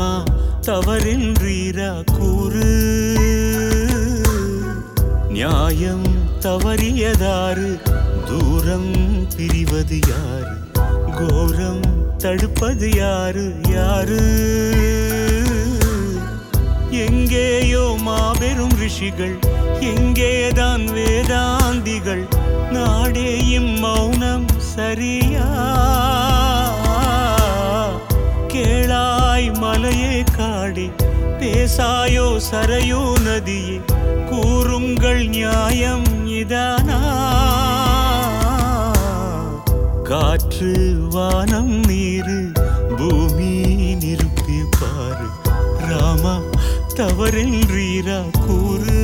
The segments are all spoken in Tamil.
ராமா தவறென்றீரா கூறு நியாயம் தவறியதாறு தூரம் பிரிவது யாரு கோரம் தடுப்பது யாரு யாரு எங்கேயோ மாபெரும் ரிஷிகள் எங்கேதான் வேதாந்திகள் நாடேயும் மௌனம் சரியா கேளாய் மலையே காடே பேசாயோ சரையோ நதியே கூறுங்கள் நியாயம் இதானா காற்று வானம் நீரு பூமி நிருப்பி பாரு ராமா தவறென்றீரா கூறு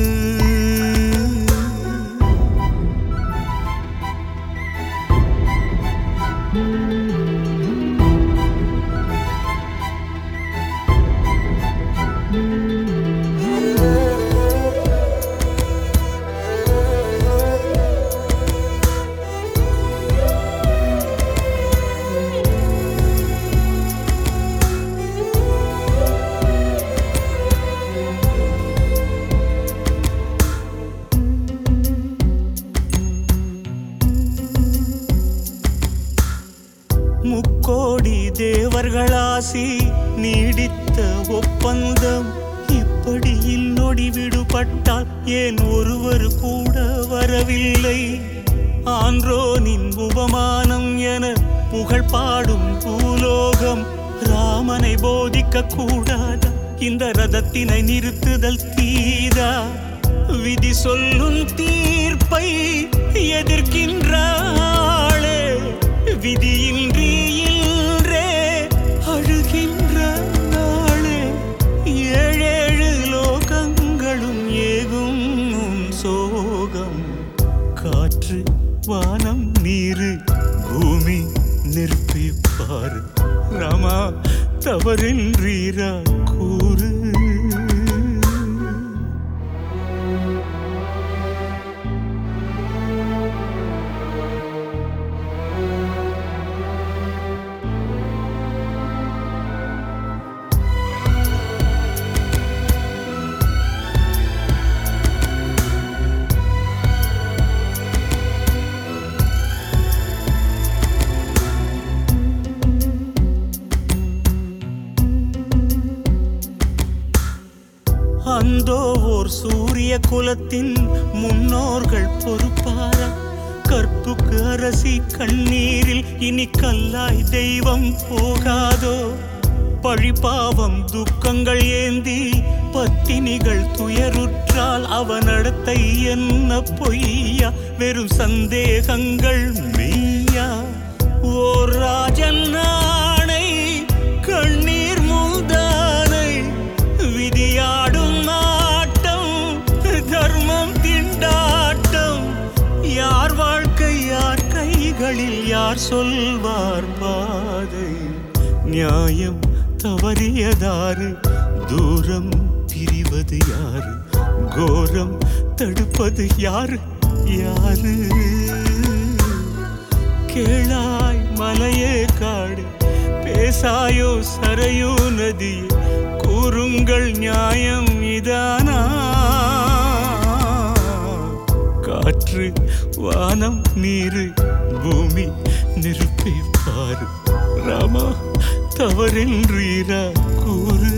முக்கோடி தேவர்களாசி நீடித்த ஒப்பந்தம் இப்படி இன்னொடி விடுபட்டால் ஏன் ஒருவர் கூட வரவில்லை ஆன்றோனின் உபமானம் என புகழ் பாடும் பூலோகம் ராமனை போதிக்க கூடாதா இந்த ரதத்தினை நிறுத்துதல் தீதா விதி சொல்லும் தீர்ப்பை எதிர்க்கின்றாளே விதியின்றி இன்றே அழுகின்ற நாளே ஏழேழு லோகங்களும் ஏகும் உன் சோகம் காற்று வானம் நீரு பூமி நெருப்பி பாரு ராமா தவறின்றீரா கூறு அந்தோ ஓர் சூரிய குலத்தின் முன்னோர்கள் பொறுப்பாரா கற்புக்கு அரசி கண்ணீரில் இனி கல்லாய் தெய்வம் போகாதோ பழிபாவம் துக்கங்கள் ஏந்தி பத்தினிகள் துயருற்றால் அவனடத்தை என்ன பொய்யா வெறும் சந்தேகங்கள் மெய்யா ஓர் ராஜன் நாணை கண்ணீர் மூதானை விதியாடும் ஆட்டம் தர்மம் திண்டாட்டம் யார் வாழ்க்கை யார் கைகளில் யார் சொல்வார் பாதை நியாயம் தவறியதாறு தூரம் பிரிவது யாரு கோரம் தடுப்பது யாரு யாரு கேளாய் மலையே காடு பேசாயோ சரையோ நதியே கூறுங்கள் நியாயம் இதானா காற்று வானம் நீரு பூமி நெருப்பை பாரு ராமா தவறென்றீரா கூறு